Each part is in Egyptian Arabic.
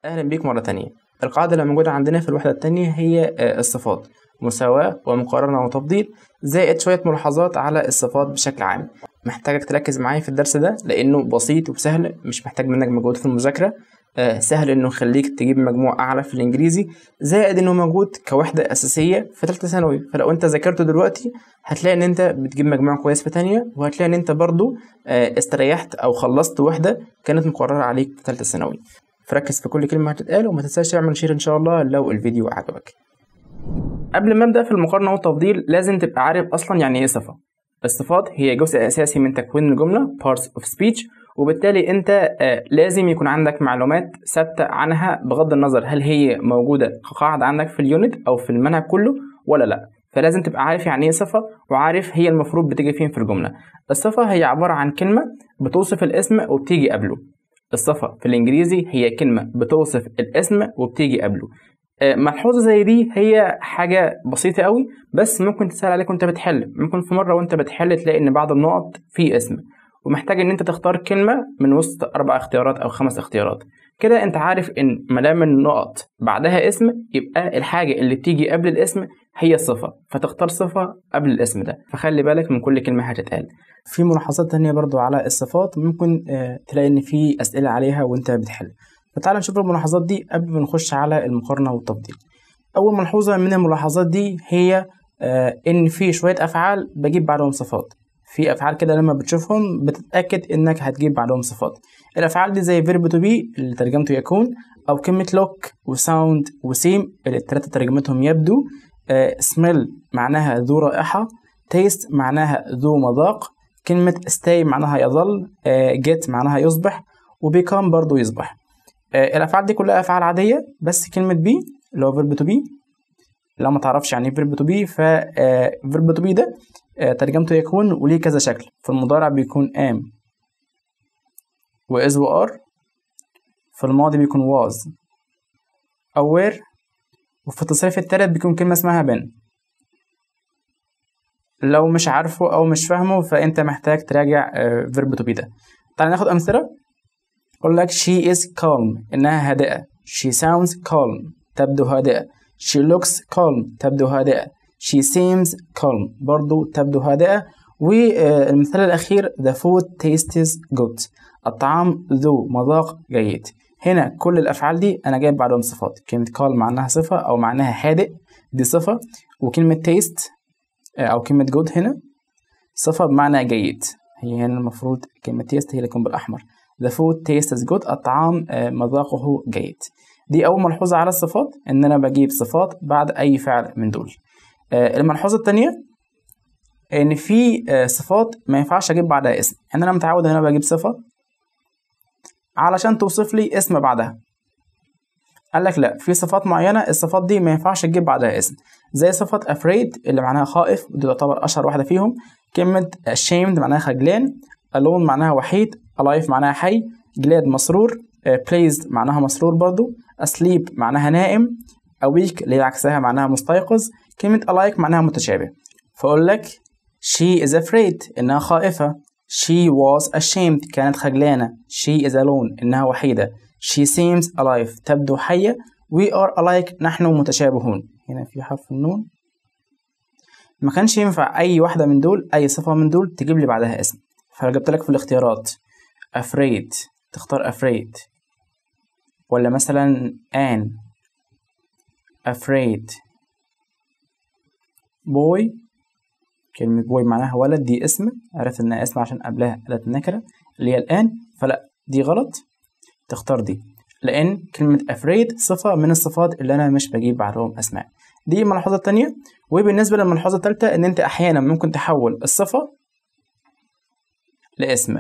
أهلا بيك مرة تانية القاعدة اللي موجودة عندنا في الوحدة التانية هي آه، الصفات مساواة ومقارنة وتفضيل زائد شوية ملاحظات على الصفات بشكل عام محتاجك تركز معايا في الدرس ده لأنه بسيط وسهل مش محتاج منك مجهود في المذاكرة آه، سهل إنه يخليك تجيب مجموع أعلى في الإنجليزي زائد إنه موجود كوحدة أساسية في تالتة ثانوي فلو أنت ذاكرته دلوقتي هتلاقي إن أنت بتجيب مجموع كويس في تانية وهتلاقي إن أنت برضو آه، استريحت أو خلصت وحدة كانت مقررة عليك في تالتة ثانوي فركز في كل كلمة هتتقال وما تنساش تعمل شير إن شاء الله لو الفيديو عجبك قبل ما ابدا في المقارنه والتفضيل لازم تبقى عارف اصلا يعني ايه صفه الصفات هي جزء اساسي من تكوين الجمله parts of speech وبالتالي انت آه، لازم يكون عندك معلومات ثابته عنها بغض النظر هل هي موجوده كقاعده عندك في اليونت او في المنهج كله ولا لا فلازم تبقى عارف يعني ايه صفه وعارف هي المفروض بتيجي فين في الجمله الصفه هي عباره عن كلمه بتوصف الاسم وبتيجي قبله الصفه في الانجليزي هي كلمه بتوصف الاسم وبتيجي قبله آه، ملحوظه زي دي هي حاجه بسيطه قوي بس ممكن تسهل عليك وانت بتحل ممكن في مره وانت بتحل تلاقي ان بعض النقط في اسم ومحتاج ان انت تختار كلمه من وسط اربع اختيارات او خمس اختيارات كده انت عارف ان ما دام النقط بعدها اسم يبقى الحاجه اللي بتيجي قبل الاسم هي الصفه فتختار صفه قبل الاسم ده فخلي بالك من كل كلمه هتتقال في ملاحظات تانية برضو على الصفات ممكن آه، تلاقي ان في اسئله عليها وانت بتحل فتعال نشوف الملاحظات دي قبل ما نخش على المقارنة والتفضيل أول ملحوظة من الملاحظات دي هي آه إن في شوية أفعال بجيب بعدهم صفات في أفعال كده لما بتشوفهم بتتأكد إنك هتجيب بعدهم صفات الأفعال دي زي verb to be اللي ترجمته يكون أو كلمة look وساوند وسيم اللي التلاتة ترجمتهم يبدو آه smell معناها ذو رائحة taste معناها ذو مذاق كلمة stay معناها يظل آه get معناها يصبح وبيكام برضو يصبح آه، الافعال دي كلها افعال عاديه بس كلمه بي اللي هو فيرب تو بي لو ما تعرفش يعني ايه فيرب تو بي ف فيرب تو بي ده آه، ترجمته يكون وليه كذا شكل في المضارع بيكون am و is و are في الماضي بيكون was أو were وفي التصريف التالت بيكون كلمة اسمها been لو مش عارفه أو مش فاهمه فأنت محتاج تراجع فيرب تو بي ده تعال ناخد أمثلة أقول لك she is calm إنها هادئة she sounds calm تبدو هادئة she looks calm تبدو هادئة she seems calm برضو تبدو هادئة والمثال الأخير the food tastes good الطعام ذو مذاق جيد هنا كل الأفعال دي أنا جايب بعدهم صفات كلمة calm معناها صفة أو معناها هادئ دي صفة وكلمة taste أو كلمة good هنا صفة بمعنى جيد هي هنا المفروض كلمة taste هي اللي تكون بالأحمر the food tastes good الطعام آه، مذاقه جيد دي أول ملحوظة على الصفات إن أنا بجيب صفات بعد أي فعل من دول آه، الملحوظة التانية إن في آه، صفات ما ينفعش أجيب بعدها اسم يعني أنا متعود إن أنا بجيب صفة علشان توصف لي اسم بعدها قال لك لا في صفات معينة الصفات دي ما ينفعش تجيب بعدها اسم زي صفة afraid اللي معناها خائف ودي تعتبر أشهر واحدة فيهم كلمة ashamed معناها خجلان alone معناها وحيد alive معناها حي glad مسرور آه، pleased معناها مسرور برضو asleep معناها نائم awake اللي هي عكسها معناها مستيقظ كلمة alike معناها متشابه فأقول لك she is afraid إنها خائفة she was ashamed كانت خجلانة she is alone إنها وحيدة she seems alive تبدو حية we are alike نحن متشابهون هنا في حرف النون ما كانش ينفع أي واحدة من دول أي صفة من دول تجيب لي بعدها اسم فلو جبت لك في الاختيارات afraid تختار afraid ولا مثلا an afraid boy كلمة boy معناها ولد دي اسم عرفت انها اسم عشان قبلها أداة النكرة اللي هي الآن فلا دي غلط تختار دي لأن كلمة afraid صفة من الصفات اللي أنا مش بجيب بعدهم أسماء دي الملحوظة التانية وبالنسبة للملحوظة التالتة إن أنت أحيانا ممكن تحول الصفة لاسم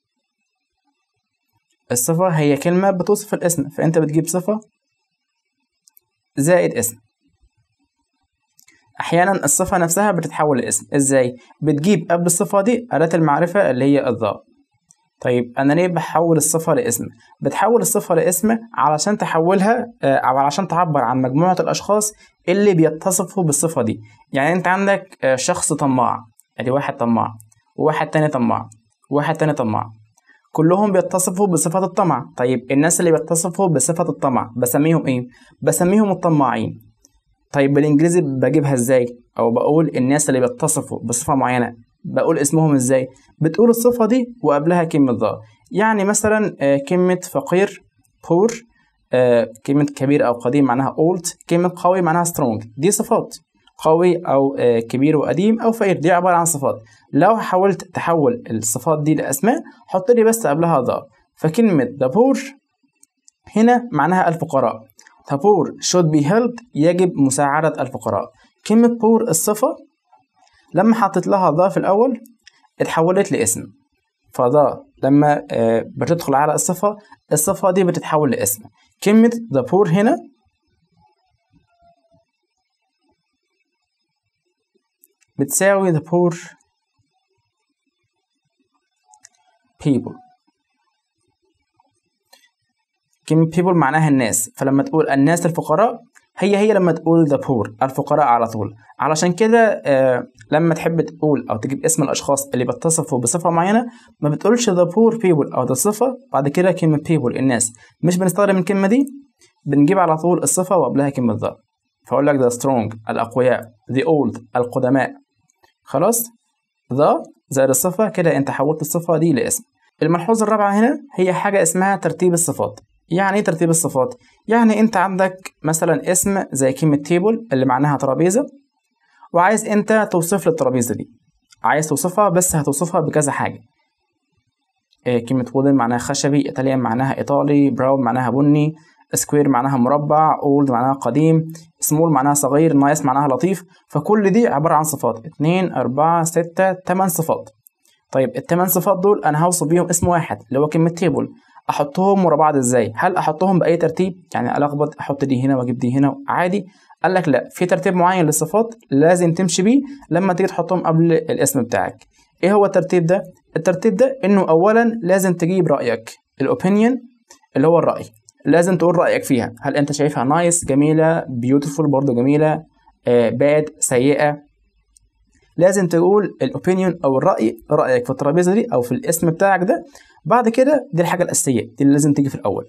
الصفة هي كلمة بتوصف الاسم فأنت بتجيب صفة زائد اسم أحيانا الصفة نفسها بتتحول لاسم إزاي؟ بتجيب قبل الصفة دي أداة المعرفة اللي هي الذا طيب أنا ليه بحول الصفة لاسم؟ بتحول الصفة لاسم علشان تحولها آه، أو علشان تعبر عن مجموعة الأشخاص اللي بيتصفوا بالصفة دي يعني أنت عندك آه، شخص طماع أدي واحد طماع وواحد تاني طماع وواحد تاني طماع كلهم بيتصفوا بصفة الطمع طيب الناس اللي بيتصفوا بصفة الطمع بسميهم ايه بسميهم الطماعين طيب بالانجليزي بجيبها ازاي او بقول الناس اللي بيتصفوا بصفة معينة بقول اسمهم ازاي بتقول الصفة دي وقبلها كلمة ذا يعني مثلا آه، كلمة فقير poor آه، كلمة كبير أو قديم معناها old كلمة قوي معناها strong دي صفات قوي أو آه، كبير وقديم أو فقير دي عبارة عن صفات لو حاولت تحول الصفات دي لأسماء حط لي بس قبلها ذا فكلمة the poor هنا معناها الفقراء the poor should be helped يجب مساعدة الفقراء كلمة poor الصفة لما حطيت لها ذا في الأول اتحولت لاسم فذا لما آه، بتدخل على الصفة الصفة دي بتتحول لاسم كلمة the poor هنا بتساوي the poor people كلمة people معناها الناس فلما تقول الناس الفقراء هي هي لما تقول the poor الفقراء على طول علشان كده آه لما تحب تقول او تجيب اسم الاشخاص اللي بيتصفوا بصفة معينة ما بتقولش the poor people او the صفة بعد كده كلمة people الناس مش بنستخدم الكلمة دي بنجيب على طول الصفة وقبلها كلمة the فأقول لك the strong الأقوياء the old القدماء خلاص the زائد الصفة كده انت حولت الصفة دي لاسم الملحوظة الرابعة هنا هي حاجة اسمها ترتيب الصفات يعني ايه ترتيب الصفات؟ يعني انت عندك مثلا اسم زي كلمة تيبل اللي معناها ترابيزة وعايز انت توصف لي الترابيزة دي عايز توصفها بس هتوصفها بكذا حاجة إيه كلمة وودن معناها خشبي ايطاليان معناها ايطالي براون معناها بني سكوير معناها مربع اولد معناها قديم سمول معناها صغير نايس معناها لطيف فكل دي عبارة عن صفات اتنين اربعة ستة تمن صفات طيب التمن صفات دول انا هوصف بيهم اسم واحد اللي هو كلمة تيبل احطهم ورا بعض ازاي هل احطهم باي ترتيب يعني الخبط احط دي هنا واجيب دي هنا عادي قال لك لا في ترتيب معين للصفات لازم تمشي بيه لما تيجي تحطهم قبل الاسم بتاعك ايه هو الترتيب ده الترتيب ده انه اولا لازم تجيب رايك الاوبينيون اللي هو الراي لازم تقول رايك فيها هل انت شايفها نايس جميله بيوتيفول برضو جميله باد سيئه لازم تقول الاوبينيون او الراي رايك في الترابيزه دي او في الاسم بتاعك ده بعد كده دي الحاجه الاساسيه دي اللي لازم تيجي في الاول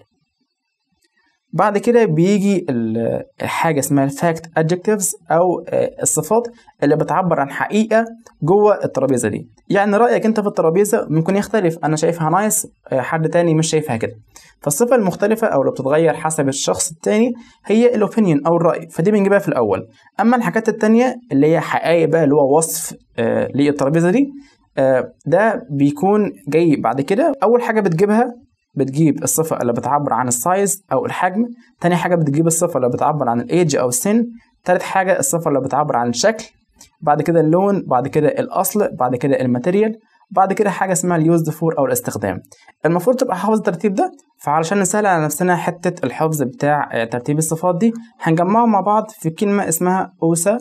بعد كده بيجي الحاجة اسمها الفاكت adjectives أو الصفات اللي بتعبر عن حقيقة جوه الترابيزة دي يعني رأيك أنت في الترابيزة ممكن يختلف أنا شايفها نايس حد تاني مش شايفها كده فالصفة المختلفة أو اللي بتتغير حسب الشخص التاني هي الأوبينيون أو الرأي فدي بنجيبها في الأول أما الحاجات التانية اللي هي حقائق بقى اللي هو وصف للترابيزة دي ده بيكون جاي بعد كده أول حاجة بتجيبها بتجيب الصفة اللي بتعبر عن السايز أو الحجم تاني حاجة بتجيب الصفة اللي بتعبر عن الإيدج أو السن تالت حاجة الصفة اللي بتعبر عن الشكل بعد كده اللون بعد كده الأصل بعد كده الماتيريال بعد كده حاجة اسمها اليوزد فور أو الاستخدام المفروض تبقى حافظ الترتيب ده فعلشان نسهل على نفسنا حتة الحفظ بتاع ترتيب الصفات دي هنجمعهم مع بعض في كلمة اسمها أوسا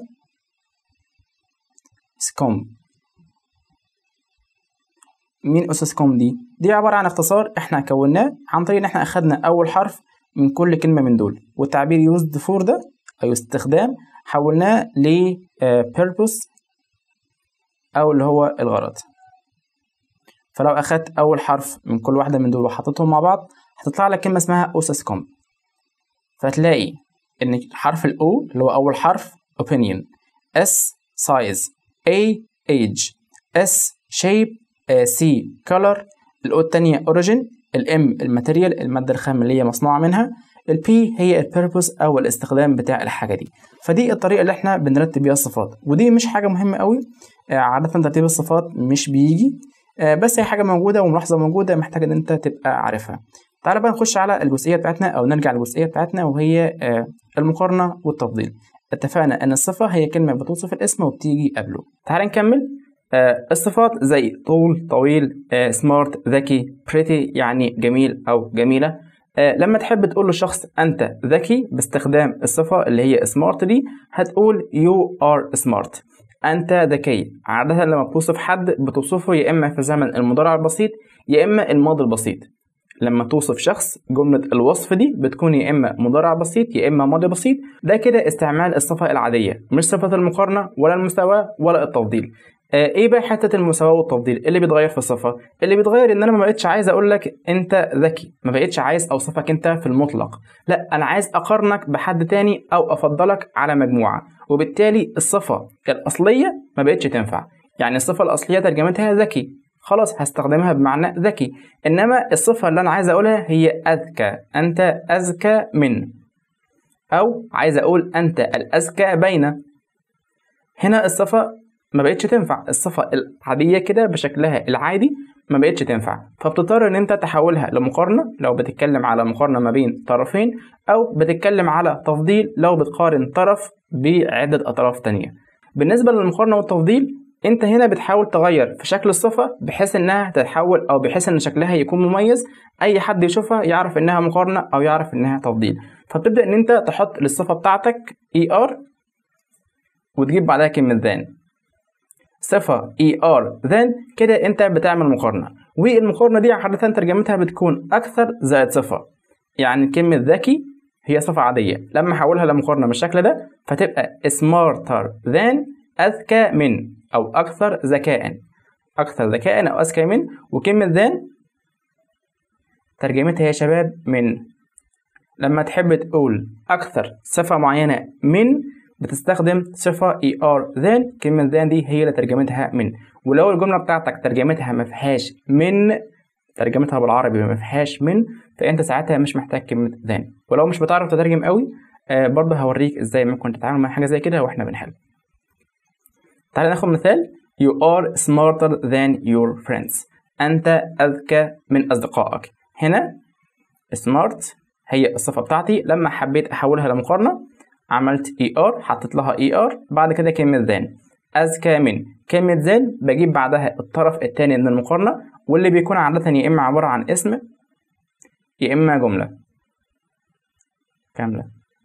سكوم مين أسس كوم دي؟ دي عبارة عن اختصار احنا كوناه عن طريق ان احنا اخدنا أول حرف من كل كلمة من دول والتعبير used for ده أو استخدام حولناه ل purpose أو اللي هو الغرض فلو أخدت أول حرف من كل واحدة من دول وحطيتهم مع بعض هتطلع لك كلمة اسمها أسس كوم فتلاقي إن حرف ال O اللي هو أول حرف opinion S size A age S shape سي كولر الاو التانية اوريجين الام الماتيريال المادة الخام اللي هي مصنوعة منها البي هي البيربوس او الاستخدام بتاع الحاجة دي فدي الطريقة اللي احنا بنرتب بيها الصفات ودي مش حاجة مهمة قوي عادة ترتيب الصفات مش بيجي بس هي حاجة موجودة وملاحظة موجودة محتاج ان انت تبقى عارفها تعال بقى نخش على الجزئية بتاعتنا او نرجع للجزئية بتاعتنا وهي المقارنة والتفضيل اتفقنا ان الصفة هي كلمة بتوصف الاسم وبتيجي قبله تعال نكمل آه الصفات زي طول طويل آه سمارت ذكي بريتي يعني جميل او جميله آه لما تحب تقول لشخص انت ذكي باستخدام الصفه اللي هي سمارت دي هتقول يو ار سمارت انت ذكي عاده لما بتوصف حد بتوصفه يا اما في الزمن المضارع البسيط يا اما الماضي البسيط لما توصف شخص جملة الوصف دي بتكون يا إما مضارع بسيط يا إما ماضي بسيط ده كده استعمال الصفة العادية مش صفة المقارنة ولا المساواة ولا التفضيل آه، ايه بقى حته المساواه والتفضيل إيه اللي بيتغير في الصفه اللي بيتغير ان انا ما بقتش عايز اقول لك انت ذكي ما بقتش عايز اوصفك انت في المطلق لا انا عايز اقارنك بحد تاني او افضلك على مجموعه وبالتالي الصفه الاصليه ما بقتش تنفع يعني الصفه الاصليه ترجمتها ذكي خلاص هستخدمها بمعنى ذكي انما الصفه اللي انا عايز اقولها هي اذكى انت اذكى من او عايز اقول انت الاذكى بين هنا الصفه ما بقتش تنفع الصفة العادية كده بشكلها العادي ما بقتش تنفع فبتضطر ان انت تحولها لمقارنة لو بتتكلم على مقارنة ما بين طرفين او بتتكلم على تفضيل لو بتقارن طرف بعدة اطراف تانية بالنسبة للمقارنة والتفضيل انت هنا بتحاول تغير في شكل الصفة بحيث انها تتحول او بحيث ان شكلها يكون مميز اي حد يشوفها يعرف انها مقارنة او يعرف انها تفضيل فبتبدأ ان انت تحط للصفة بتاعتك اي ار وتجيب بعدها كلمة ذان صفة اي ار then كده انت بتعمل مقارنة والمقارنة دي عادة ترجمتها بتكون أكثر زائد صفة يعني كلمة ذكي هي صفة عادية لما أحولها لمقارنة بالشكل ده فتبقى smarter than أذكى من أو أكثر ذكاء أكثر ذكاء أو أذكى من وكلمة than ترجمتها يا شباب من لما تحب تقول أكثر صفة معينة من بتستخدم صفة ER then كلمة then دي هي اللي ترجمتها من ولو الجملة بتاعتك ترجمتها ما فيهاش من ترجمتها بالعربي ما فيهاش من فأنت ساعتها مش محتاج كلمة then ولو مش بتعرف تترجم قوي آه برضه هوريك ازاي ممكن تتعامل مع حاجة زي كده واحنا بنحل تعالى ناخد مثال You are smarter than your friends أنت أذكى من أصدقائك هنا smart هي الصفة بتاعتي لما حبيت أحولها لمقارنة عملت اي ار حطيت لها اي ار بعد كده كلمة ذان أذكى من كلمة ذان بجيب بعدها الطرف الثاني من المقارنة واللي بيكون عادة يا إما عبارة عن اسم يا إما جملة كاملة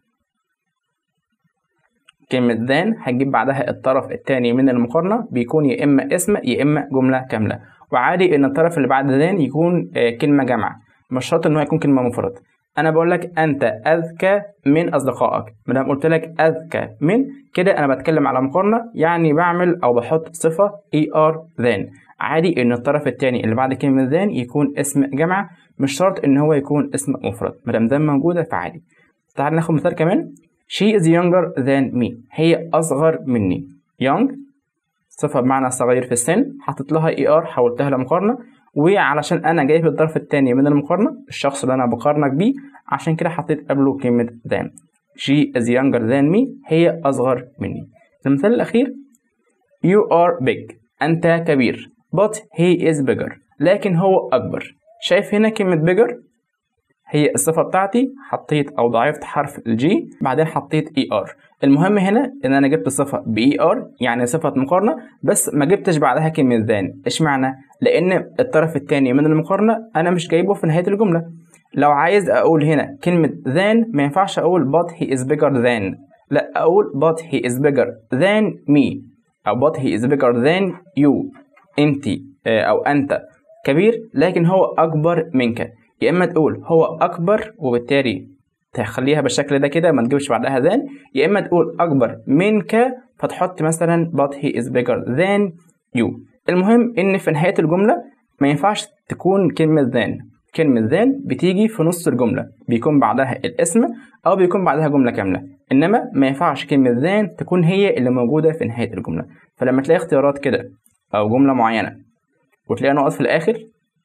كلمة ذان هتجيب بعدها الطرف الثاني من المقارنة بيكون يا إما اسم يا إما جملة كاملة وعادي إن الطرف اللي بعد ذان يكون كلمة جمع مش شرط إن هو يكون كلمة مفرد انا بقول لك انت اذكى من اصدقائك ما دام قلت لك اذكى من كده انا بتكلم على مقارنه يعني بعمل او بحط صفه اي ار ذان عادي ان الطرف الثاني اللي بعد كلمه ذان يكون اسم جمع مش شرط ان هو يكون اسم مفرد ما دام ذان موجوده فعادي تعال ناخد مثال كمان she is younger than me هي اصغر مني young صفه بمعنى صغير في السن حطيت لها اي ار حولتها لمقارنه وعلشان انا جايب الطرف الثاني من المقارنه الشخص اللي انا بقارنك بيه عشان كده حطيت قبله كلمه than she is younger than me هي اصغر مني المثال الاخير you are big انت كبير but he is bigger لكن هو اكبر شايف هنا كلمه bigger هي الصفه بتاعتي حطيت او ضاعفت حرف الجي بعدين حطيت اي ار المهم هنا ان انا جبت صفه باي ار يعني صفه مقارنه بس ما جبتش بعدها كلمه ذان اشمعنى لان الطرف الثاني من المقارنه انا مش جايبه في نهايه الجمله لو عايز اقول هنا كلمه ذان ما ينفعش اقول but he is bigger than لا اقول but he is bigger than me او but he is bigger than you انت او انت كبير لكن هو اكبر منك يا اما تقول هو اكبر وبالتالي تخليها بالشكل ده كده ما تجيبش بعدها ذان يا اما تقول اكبر منك فتحط مثلا but he is bigger than you المهم ان في نهايه الجمله ما ينفعش تكون كلمه ذان كلمة ذان بتيجي في نص الجملة بيكون بعدها الاسم أو بيكون بعدها جملة كاملة إنما ما ينفعش كلمة ذان تكون هي اللي موجودة في نهاية الجملة فلما تلاقي اختيارات كده أو جملة معينة وتلاقي نقط في الآخر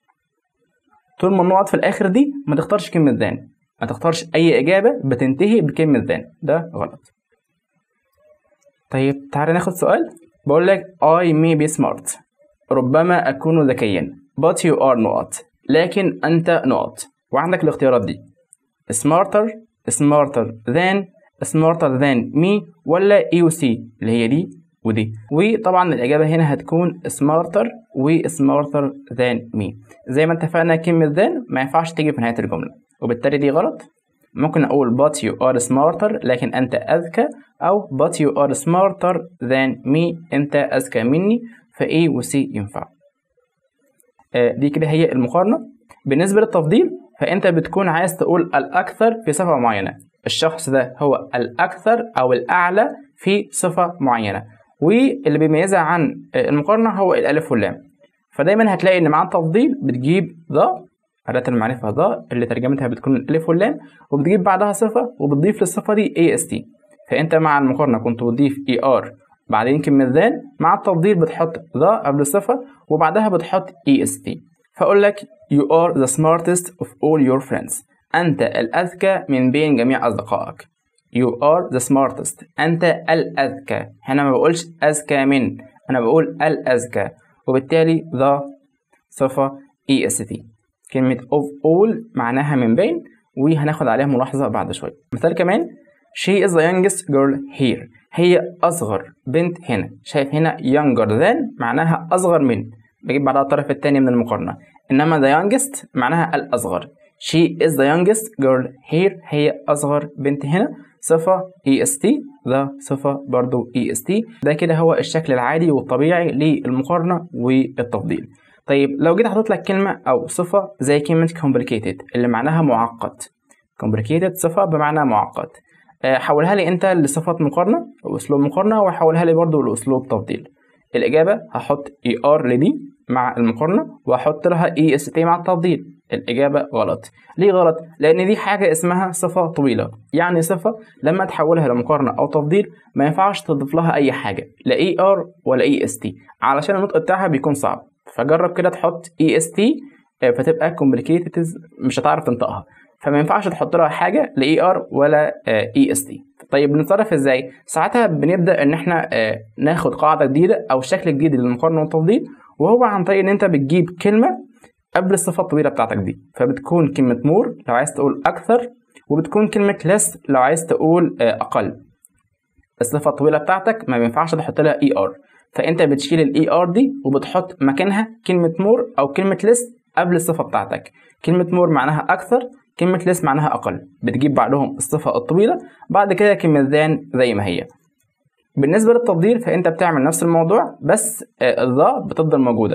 طول ما النقط في الآخر دي ما تختارش كلمة ذان ما تختارش أي إجابة بتنتهي بكلمة ذان ده غلط طيب تعالى ناخد سؤال بقول لك I may be smart ربما أكون ذكيا but you are not لكن أنت not وعندك الاختيارات دي smarter smarter than smarter than me ولا E و C اللي هي دي ودي وطبعا الإجابة هنا هتكون smarter و smarter than me زي ما اتفقنا كلمة than ما ينفعش تيجي في نهاية الجملة وبالتالي دي غلط ممكن أقول but you are smarter لكن أنت أذكى أو but you are smarter than me أنت أذكى مني فA و C ينفع آه دي كده هي المقارنة بالنسبة للتفضيل فأنت بتكون عايز تقول الأكثر في صفة معينة الشخص ده هو الأكثر أو الأعلى في صفة معينة واللي بيميزها عن المقارنة هو الألف واللام فدايما هتلاقي إن مع التفضيل بتجيب ذا أداة المعرفة ذا اللي ترجمتها بتكون الألف واللام وبتجيب بعدها صفة وبتضيف للصفة دي AST فأنت مع المقارنة كنت بتضيف ER بعدين كلمة ذان مع التفضيل بتحط ذا قبل الصفة وبعدها بتحط EST فأقول لك you are the smartest of all your friends أنت الأذكى من بين جميع أصدقائك you are the smartest أنت الأذكى هنا ما بقولش أذكى من أنا بقول الأذكى وبالتالي the صفة est كلمة of all معناها من بين وهناخد عليها ملاحظة بعد شوية مثال كمان she is the youngest girl here هي أصغر بنت هنا شايف هنا younger than معناها أصغر من بجيب بعدها الطرف الثاني من المقارنة إنما the youngest معناها الأصغر she is the youngest girl here هي أصغر بنت هنا صفة est the صفة برضو est ده كده هو الشكل العادي والطبيعي للمقارنة والتفضيل طيب لو جيت حطيت لك كلمة أو صفة زي كلمة complicated اللي معناها معقد complicated صفة بمعنى معقد حولها لي انت لصفة مقارنة او اسلوب مقارنة وحولها لي برضو لاسلوب تفضيل الاجابة هحط اي ار لدي مع المقارنة وهحط لها اي اس تي مع التفضيل الاجابة غلط ليه غلط لان دي حاجة اسمها صفة طويلة يعني صفة لما تحولها لمقارنة او تفضيل ما ينفعش تضيف لها اي حاجة لا اي ار ولا اي اس تي علشان النطق بتاعها بيكون صعب فجرب كده تحط اي اس تي فتبقى complicated مش هتعرف تنطقها فما ينفعش تحط لها حاجه لا اي ار ولا اي اس تي طيب بنتصرف ازاي ساعتها بنبدا ان احنا ناخد قاعده جديده او شكل جديد للمقارنه والتفضيل وهو عن طريق ان انت بتجيب كلمه قبل الصفه الطويله بتاعتك دي فبتكون كلمه مور لو عايز تقول اكثر وبتكون كلمه لس لو عايز تقول اقل الصفه الطويله بتاعتك ما ينفعش تحط لها اي ار فانت بتشيل الاي ار دي وبتحط مكانها كلمه مور او كلمه لس قبل الصفه بتاعتك كلمه مور معناها اكثر كلمة لس معناها أقل بتجيب بعدهم الصفة الطويلة بعد كده كلمة ذان زي ما هي بالنسبة للتفضيل فأنت بتعمل نفس الموضوع بس الذا بتفضل موجودة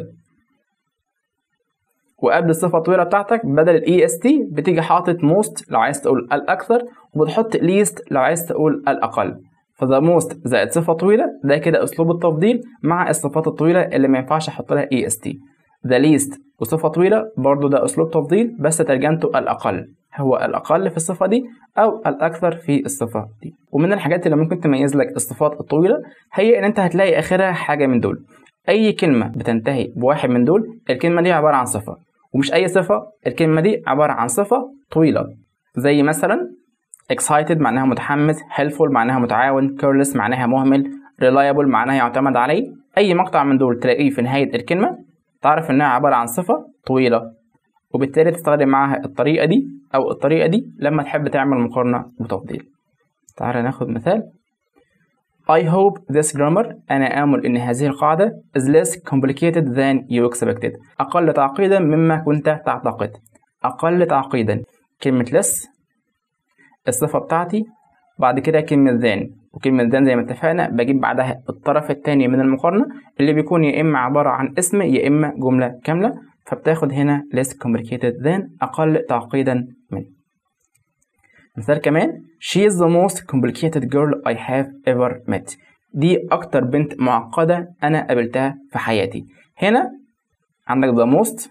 وقبل الصفة الطويلة بتاعتك بدل الاي اس تي بتيجي حاطط موست لو عايز تقول الأكثر وبتحط ليست لو عايز تقول الأقل فذا موست زائد صفة طويلة ده كده أسلوب التفضيل مع الصفات الطويلة اللي ما ينفعش أحط لها اي اس تي ذا ليست وصفة طويلة برضو ده أسلوب تفضيل بس ترجمته الأقل هو الأقل في الصفة دي أو الأكثر في الصفة دي ومن الحاجات اللي ممكن تميز لك الصفات الطويلة هي إن أنت هتلاقي آخرها حاجة من دول أي كلمة بتنتهي بواحد من دول الكلمة دي عبارة عن صفة ومش أي صفة الكلمة دي عبارة عن صفة طويلة زي مثلا excited معناها متحمس helpful معناها متعاون careless معناها مهمل reliable معناها يعتمد عليه أي مقطع من دول تلاقيه في نهاية الكلمة تعرف إنها عبارة عن صفة طويلة وبالتالي تستخدم معاها الطريقة دي أو الطريقة دي لما تحب تعمل مقارنة وتفضيل تعال ناخد مثال I hope this grammar أنا آمل أن هذه القاعدة is less complicated than you expected أقل تعقيدا مما كنت تعتقد أقل تعقيدا كلمة less الصفة بتاعتي بعد كده كلمة than وكلمة than زي ما اتفقنا بجيب بعدها الطرف الثاني من المقارنة اللي بيكون يا إما عبارة عن اسم يا إما جملة كاملة فبتاخد هنا less complicated than أقل تعقيدا من مثال كمان she is the most complicated girl I have ever met دي أكتر بنت معقدة أنا قابلتها في حياتي هنا عندك the most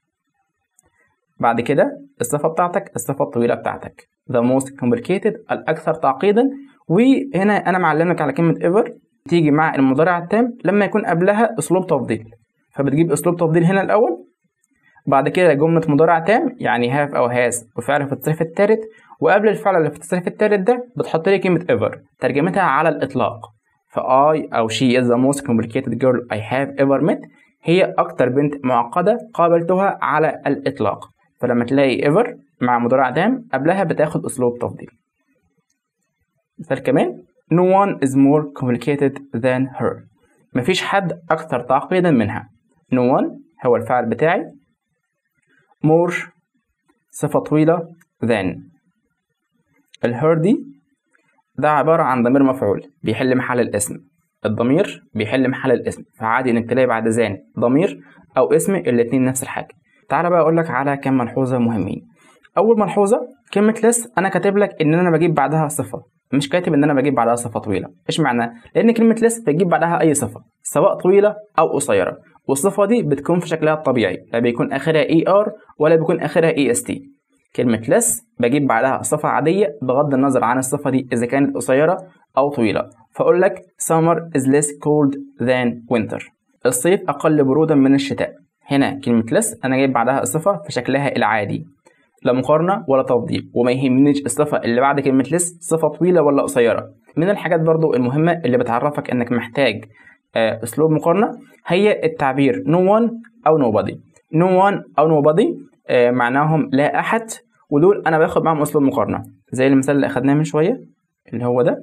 بعد كده الصفة بتاعتك الصفة الطويلة بتاعتك the most complicated الأكثر تعقيدا وهنا أنا معلمك على كلمة ever تيجي مع المضارع التام لما يكون قبلها أسلوب تفضيل فبتجيب أسلوب تفضيل هنا الأول بعد كده جملة مضارع تام يعني have أو has وفعل في التصريف الثالث وقبل الفعل اللي في التصريف الثالث ده بتحط لي كلمة ever ترجمتها على الإطلاق ف I أو she is the most complicated girl I have ever met هي أكتر بنت معقدة قابلتها على الإطلاق فلما تلاقي ever مع مضارع تام قبلها بتاخد أسلوب تفضيل مثال كمان No one is more complicated than her مفيش حد أكثر تعقيدا منها No one هو الفعل بتاعي more صفة طويلة than الهر دي ده عبارة عن ضمير مفعول بيحل محل الاسم الضمير بيحل محل الاسم فعادي انك تلاقي بعد ذان ضمير او اسم الاتنين نفس الحاجة تعالى بقى اقول لك على كام ملحوظة مهمين اول ملحوظة كلمة لس انا كاتب لك ان انا بجيب بعدها صفة مش كاتب ان انا بجيب بعدها صفه طويله ايش معنى لان كلمه less بتجيب بعدها اي صفه سواء طويله او قصيره والصفه دي بتكون في شكلها الطبيعي لا بيكون اخرها اي ار ولا بيكون اخرها اي اس تي كلمه less بجيب بعدها صفه عاديه بغض النظر عن الصفه دي اذا كانت قصيره او طويله فاقول لك summer is less cold than winter الصيف اقل برودا من الشتاء هنا كلمه less انا جايب بعدها الصفه في شكلها العادي لا مقارنة ولا تفضيل وما يهمنيش الصفة اللي بعد كلمة لس صفة طويلة ولا قصيرة من الحاجات برضو المهمة اللي بتعرفك انك محتاج آه، اسلوب مقارنة هي التعبير no one او nobody no one او nobody آه، معناهم لا احد ودول انا باخد معاهم اسلوب مقارنة زي المثال اللي اخدناه من شوية اللي هو ده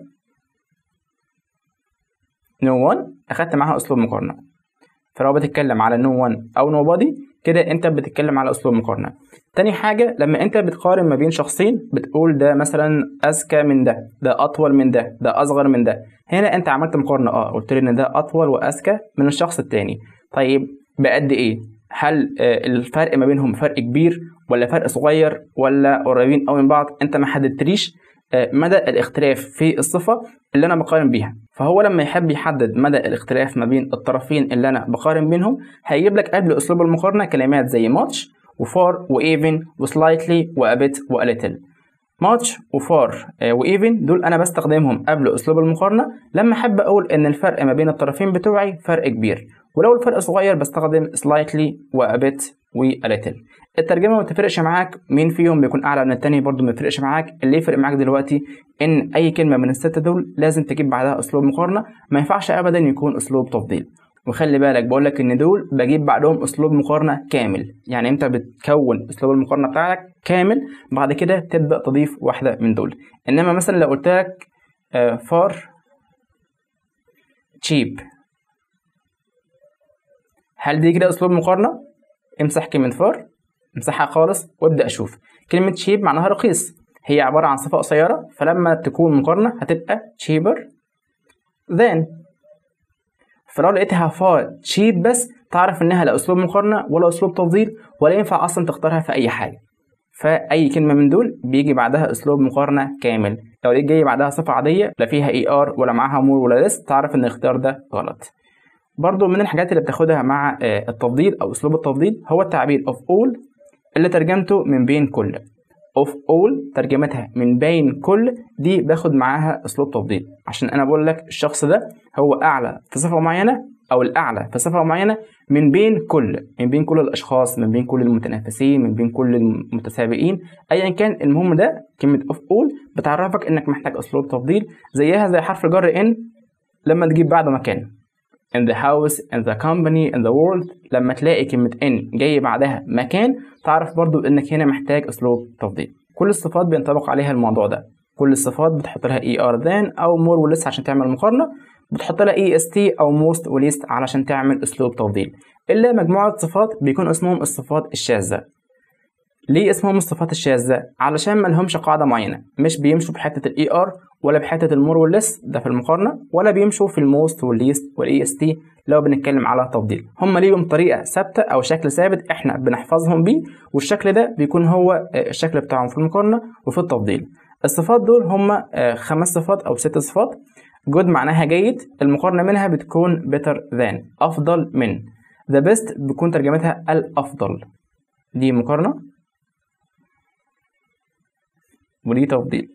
no one اخدت معاها اسلوب مقارنة فلو بتتكلم على no one او nobody كده انت بتتكلم على اسلوب مقارنه تاني حاجة لما انت بتقارن ما بين شخصين بتقول ده مثلا اذكى من ده ده اطول من ده ده اصغر من ده هنا انت عملت مقارنة اه قلت لي ان ده اطول واذكى من الشخص التاني طيب بقد ايه هل آه، الفرق ما بينهم فرق كبير ولا فرق صغير ولا قريبين قوي من بعض انت ما حددتليش آه، مدى الاختلاف في الصفة اللي أنا بقارن بيها فهو لما يحب يحدد مدى الاختلاف ما بين الطرفين اللي أنا بقارن بينهم هيجيب لك قبل أسلوب المقارنة كلمات زي much وفار وإيفن وسلايتلي وأبيت وأليتل ماتش وفار وإيفن دول أنا بستخدمهم قبل أسلوب المقارنة لما أحب أقول إن الفرق ما بين الطرفين بتوعي فرق كبير ولو الفرق صغير بستخدم slightly وأبيت وأليتل الترجمة ما تفرقش معاك مين فيهم بيكون أعلى من التاني برضو ما تفرقش معاك اللي يفرق معاك دلوقتي إن أي كلمة من الستة دول لازم تجيب بعدها أسلوب مقارنة ما ينفعش أبدا يكون أسلوب تفضيل وخلي بالك بقول لك ان دول بجيب بعدهم اسلوب مقارنه كامل يعني انت بتكون اسلوب المقارنه بتاعك كامل بعد كده تبدا تضيف واحده من دول انما مثلا لو قلت لك فار تشيب هل دي كده اسلوب مقارنه امسح كلمه فار امسحها خالص وابدا اشوف كلمه تشيب معناها رخيص هي عباره عن صفه قصيره فلما تكون مقارنه هتبقى cheaper than فلو لقيتها فار تشيب بس تعرف انها لا اسلوب مقارنه ولا اسلوب تفضيل ولا ينفع اصلا تختارها في اي حاجه فاي كلمه من دول بيجي بعدها اسلوب مقارنه كامل لو دي جاي بعدها صفه عاديه لا فيها اي ار ولا معاها مور ولا لس تعرف ان الاختيار ده غلط برضو من الحاجات اللي بتاخدها مع آه، التفضيل او اسلوب التفضيل هو التعبير of all اللي ترجمته من بين كل of all ترجمتها من بين كل دي باخد معاها اسلوب تفضيل عشان انا بقول لك الشخص ده هو اعلى في صفه معينه او الاعلى في صفه معينه من بين كل من بين كل الاشخاص من بين كل المتنافسين من بين كل المتسابقين ايا كان المهم ده كلمه of all بتعرفك انك محتاج اسلوب تفضيل زيها زي حرف الجر ان لما تجيب بعده مكان in the house in the company in the world لما تلاقي كلمة in جاي بعدها مكان تعرف برضو انك هنا محتاج اسلوب تفضيل كل الصفات بينطبق عليها الموضوع ده كل الصفات بتحط لها er than او more و less عشان تعمل مقارنة بتحط لها est او most و least علشان تعمل اسلوب تفضيل الا مجموعة صفات بيكون اسمهم الصفات الشاذة ليه اسمهم الصفات الشاذة؟ علشان ما لهمش قاعدة معينة مش بيمشوا بحتة الاي ار ولا بحتة المور واللس ده في المقارنة ولا بيمشوا في الموست والليست والاي اس تي لو بنتكلم على تفضيل هم ليهم طريقة ثابتة او شكل ثابت احنا بنحفظهم بيه والشكل ده بيكون هو آه، الشكل بتاعهم في المقارنة وفي التفضيل الصفات دول هم آه، خمس صفات او ست صفات جود معناها جيد المقارنة منها بتكون better than أفضل من the best بتكون ترجمتها الأفضل دي مقارنة ودي تفضيل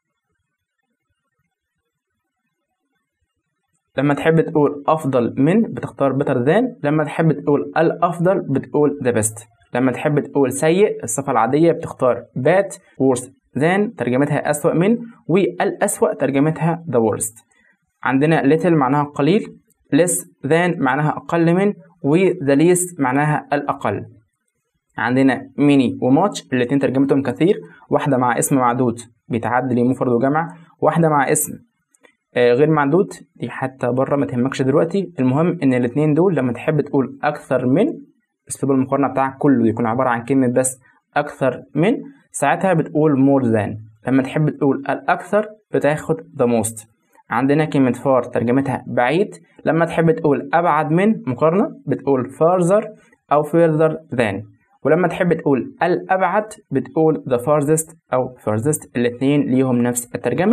لما تحب تقول أفضل من بتختار better than لما تحب تقول الأفضل بتقول the best لما تحب تقول سيء الصفة العادية بتختار bad worse than ترجمتها أسوأ من والأسوأ ترجمتها the worst عندنا little معناها قليل less than معناها أقل من و the least معناها الأقل عندنا many و much الاتنين ترجمتهم كثير واحدة مع اسم معدود بيتعد لمفرد وجمع واحدة مع اسم آه، غير معدود دي حتى بره ما تهمكش دلوقتي المهم ان الاتنين دول لما تحب تقول اكثر من اسلوب المقارنة بتاعك كله يكون عبارة عن كلمة بس اكثر من ساعتها بتقول more than لما تحب تقول الاكثر بتاخد the most عندنا كلمة far ترجمتها بعيد لما تحب تقول أبعد من مقارنة بتقول farther أو further than ولما تحب تقول الأبعد بتقول the farthest أو furthest الاتنين ليهم نفس الترجمة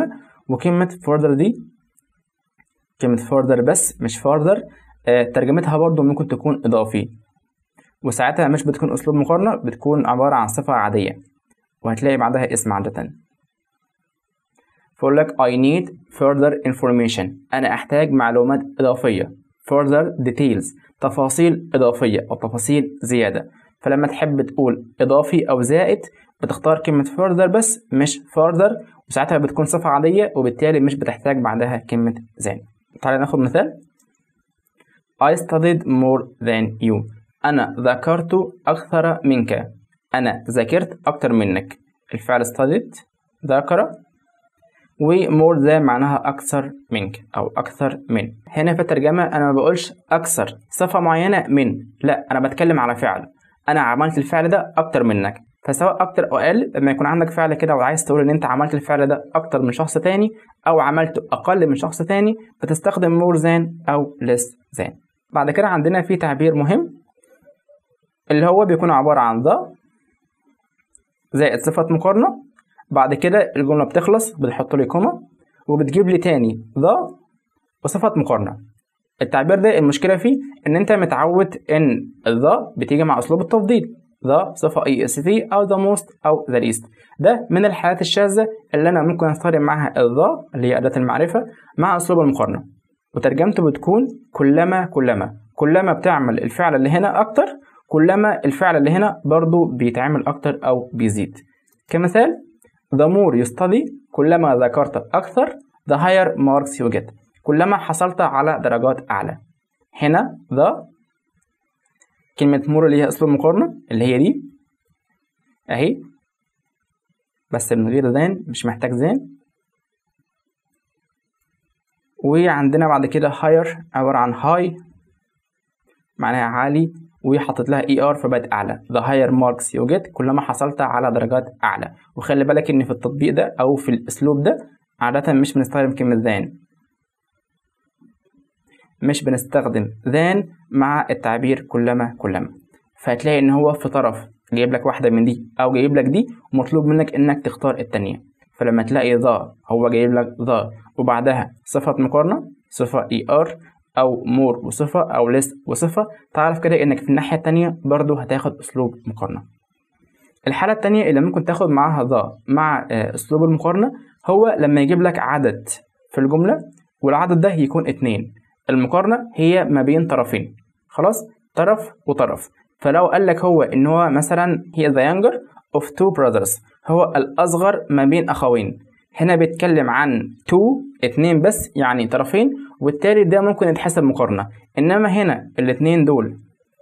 وكلمة further دي كلمة further بس مش further آه ترجمتها برضو ممكن تكون إضافي وساعتها مش بتكون أسلوب مقارنة بتكون عبارة عن صفة عادية وهتلاقي بعدها اسم عادة فأقول لك I need further information أنا أحتاج معلومات إضافية further details تفاصيل إضافية أو تفاصيل زيادة فلما تحب تقول إضافي أو زائد بتختار كلمة further بس مش further وساعتها بتكون صفة عادية وبالتالي مش بتحتاج بعدها كلمة than تعالى ناخد مثال I studied more than you أنا ذاكرت أكثر منك أنا ذاكرت أكثر منك الفعل studied ذاكر و more than معناها أكثر منك أو أكثر من هنا في الترجمة أنا ما بقولش أكثر صفة معينة من لا أنا بتكلم على فعل أنا عملت الفعل ده أكتر منك فسواء أكتر أو أقل لما يكون عندك فعل كده وعايز تقول إن أنت عملت الفعل ده أكتر من شخص تاني أو عملته أقل من شخص تاني بتستخدم more than أو less than بعد كده عندنا في تعبير مهم اللي هو بيكون عبارة عن the زائد صفة مقارنة بعد كده الجملة بتخلص بتحط لي كوما وبتجيب لي تاني the وصفة مقارنة التعبير ده المشكلة فيه إن أنت متعود إن the بتيجي مع أسلوب التفضيل the صفة est أو the most أو the least ده من الحالات الشاذة اللي أنا ممكن أستخدم معاها the اللي هي أداة المعرفة مع أسلوب المقارنة وترجمته بتكون كلما كلما كلما بتعمل الفعل اللي هنا أكتر كلما الفعل اللي هنا برضو بيتعمل أكتر أو بيزيد كمثال the more you study كلما ذاكرت أكثر the higher marks you get كلما حصلت على درجات أعلى هنا the كلمة more اللي هي أسلوب مقارنة اللي هي دي أهي بس من غير ذان مش محتاج ذان وعندنا بعد كده higher عبارة عن high معناها عالي وحطيت لها اي ار فبقت اعلى the higher marks you get كلما حصلت على درجات اعلى وخلي بالك ان في التطبيق ده او في الاسلوب ده عادة مش بنستخدم كلمة than مش بنستخدم than مع التعبير كلما كلما فهتلاقي ان هو في طرف جايب لك واحدة من دي او جايب لك دي ومطلوب منك انك تختار التانية فلما تلاقي the هو جايب لك the وبعدها صفة مقارنة صفة اي ار او مور وصفة او ليس وصفة تعرف كده انك في الناحية التانية برضو هتاخد اسلوب مقارنة الحالة التانية اللي ممكن تاخد معاها ذا مع اسلوب المقارنة هو لما يجيب لك عدد في الجملة والعدد ده يكون اتنين المقارنة هي ما بين طرفين خلاص طرف وطرف فلو قال لك هو ان هو مثلا هي the younger of two brothers هو الاصغر ما بين اخوين هنا بيتكلم عن تو اتنين بس يعني طرفين وبالتالي ده ممكن يتحسب مقارنة انما هنا الاتنين دول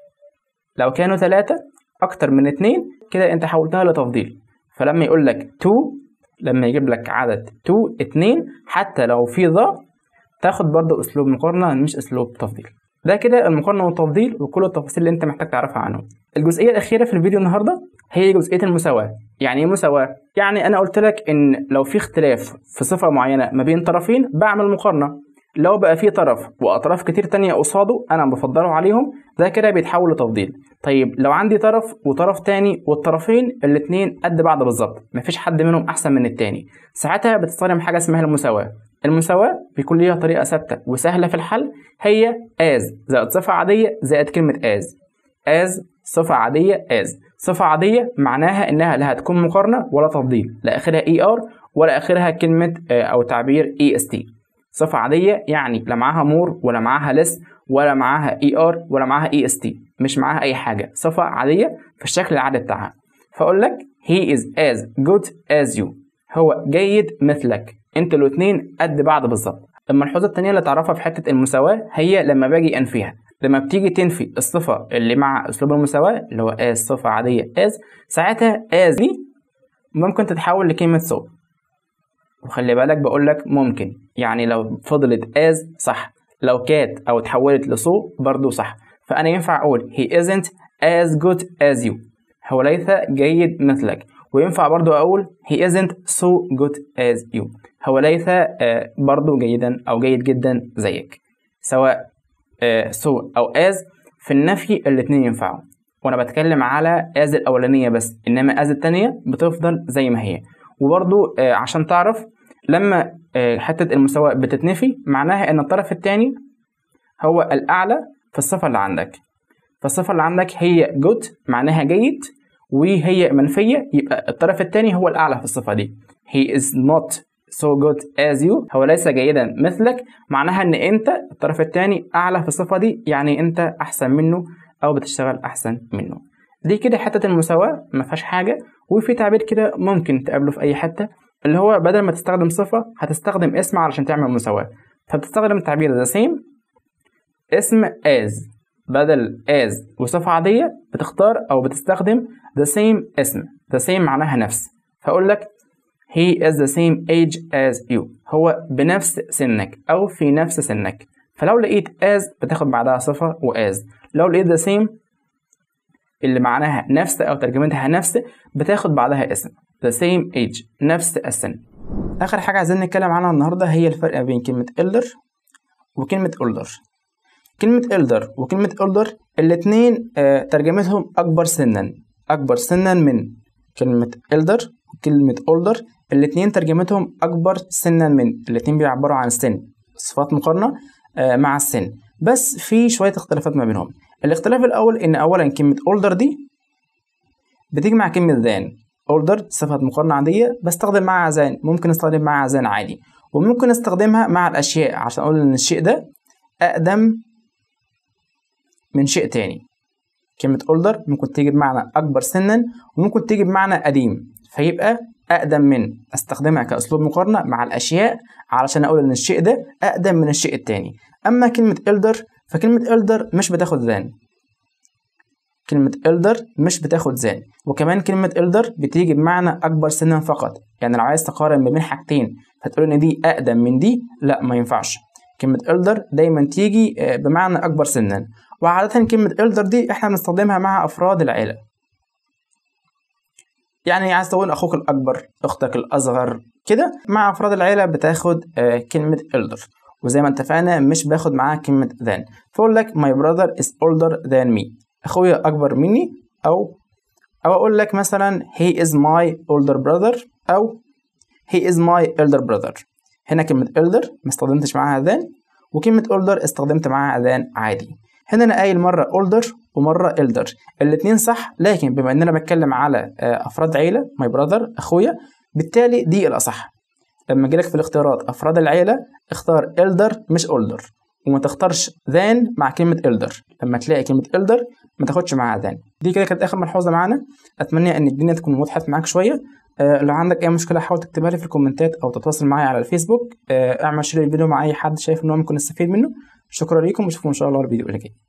لو كانوا تلاتة اكتر من اتنين كده انت حولتها لتفضيل فلما يقول لك تو لما يجيب لك عدد تو اتنين حتى لو في ذا تاخد برضو اسلوب مقارنة مش اسلوب تفضيل ده كده المقارنة والتفضيل وكل التفاصيل اللي انت محتاج تعرفها عنهم الجزئية الأخيرة في الفيديو النهاردة هي جزئية المساواة يعني ايه مساواة؟ يعني أنا قلت لك إن لو في اختلاف في صفة معينة ما بين طرفين بعمل مقارنة لو بقى في طرف وأطراف كتير تانية قصاده أنا بفضله عليهم ده كده بيتحول لتفضيل طيب لو عندي طرف وطرف تاني والطرفين الاتنين قد بعض بالظبط مفيش حد منهم أحسن من التاني ساعتها بتستخدم حاجة اسمها المساواة المساواة بيكون ليها طريقة ثابتة وسهلة في الحل هي as زائد صفة عادية زائد كلمة as as صفة عادية as صفة عادية معناها إنها لا هتكون مقارنة ولا تفضيل لا آخرها er ولا آخرها كلمة أو تعبير est صفة عادية يعني لا معاها more ولا معاها less ولا معاها er ولا معاها est مش معاها أي حاجة صفة عادية في الشكل العادي بتاعها فأقول لك he is as good as you هو جيد مثلك انتوا الاتنين قد بعض بالظبط الملحوظة التانية اللي تعرفها في حتة المساواة هي لما باجي أنفيها لما بتيجي تنفي الصفة اللي مع أسلوب المساواة اللي هو as صفة عادية as ساعتها as دي ممكن تتحول لكلمة so وخلي بالك بقول لك ممكن يعني لو فضلت as صح لو كانت أو اتحولت لسو برضو صح فأنا ينفع أقول he isn't as good as you هو ليس جيد مثلك وينفع برضو أقول he isn't so good as you هو ليس برضو جيدا أو جيد جدا زيك سواء so أو as في النفي الاتنين ينفعوا وأنا بتكلم على as الأولانية بس إنما as التانية بتفضل زي ما هي وبرضو عشان تعرف لما آه، حتة المساواة بتتنفي معناها إن الطرف التاني هو الأعلى في الصفة اللي عندك فالصفة اللي عندك هي good معناها جيد وهي منفية يبقى الطرف التاني هو الأعلى في الصفة دي he is not so good as you هو ليس جيدا مثلك معناها ان انت الطرف التاني اعلى في الصفة دي يعني انت احسن منه او بتشتغل احسن منه دي كده حتة المساواة ما فيهاش حاجة وفي تعبير كده ممكن تقابله في اي حتة اللي هو بدل ما تستخدم صفة هتستخدم اسم علشان تعمل مساواة فبتستخدم تعبير the same اسم as بدل as وصفة عادية بتختار أو بتستخدم the same اسم the same معناها نفس فأقول لك he is the same age as you هو بنفس سنك أو في نفس سنك فلو لقيت as بتاخد بعدها صفة و as لو لقيت the same اللي معناها نفس أو ترجمتها نفس بتاخد بعدها اسم the same age نفس السن آخر حاجة عايزين نتكلم عنها النهاردة هي الفرق بين كلمة elder وكلمة older كلمة elder وكلمة older الاتنين آه ترجمتهم أكبر سنا أكبر سنا من كلمة elder وكلمة older الاتنين ترجمتهم أكبر سنا من الاتنين بيعبروا عن السن صفات مقارنة آه مع السن بس في شوية اختلافات ما بينهم الاختلاف الأول إن أولا كلمة older دي بتيجي مع كلمة than older صفة مقارنة عادية بستخدم معها than ممكن استخدم معها than عادي وممكن استخدمها مع الأشياء عشان أقول إن الشيء ده أقدم من شيء تاني كلمة older ممكن تيجي بمعنى أكبر سنا وممكن تيجي بمعنى قديم فيبقى أقدم من أستخدمها كأسلوب مقارنة مع الأشياء علشان أقول إن الشيء ده أقدم من الشيء التاني أما كلمة elder فكلمة elder مش بتاخد ذان كلمة elder مش بتاخد ذان وكمان كلمة elder بتيجي بمعنى أكبر سنا فقط يعني لو عايز تقارن ما بين حاجتين فتقول إن دي أقدم من دي لا ما ينفعش كلمة elder دايما تيجي بمعنى أكبر سنا وعادة كلمة elder دي إحنا بنستخدمها مع أفراد العيلة يعني عايز تقول أخوك الأكبر أختك الأصغر كده مع أفراد العيلة بتاخد كلمة elder وزي ما اتفقنا مش باخد معاها كلمة than فأقول لك my brother is older than me أخويا أكبر مني أو أو أقول لك مثلا he is my older brother أو he is my elder brother هنا كلمة elder ما استخدمتش معاها than وكلمة older استخدمت معاها than عادي هنا أنا قايل مرة older ومرة elder الاتنين صح لكن بما إن أنا بتكلم على أفراد عيلة my brother أخويا بالتالي دي الأصح لما أجيلك في الاختيارات أفراد العيلة اختار elder مش older وما تختارش than مع كلمة elder لما تلاقي كلمة elder ما تاخدش معاها than دي كده كانت آخر ملحوظة معانا أتمنى إن الدنيا تكون وضحت معاك شوية أه لو عندك أي مشكلة حاول تكتبها لي في الكومنتات أو تتواصل معايا على الفيسبوك أه اعمل شير الفيديو مع أي حد شايف إن هو ممكن يستفيد منه شكرا ليكم واشوفكم إن شاء الله الفيديو اللي جاي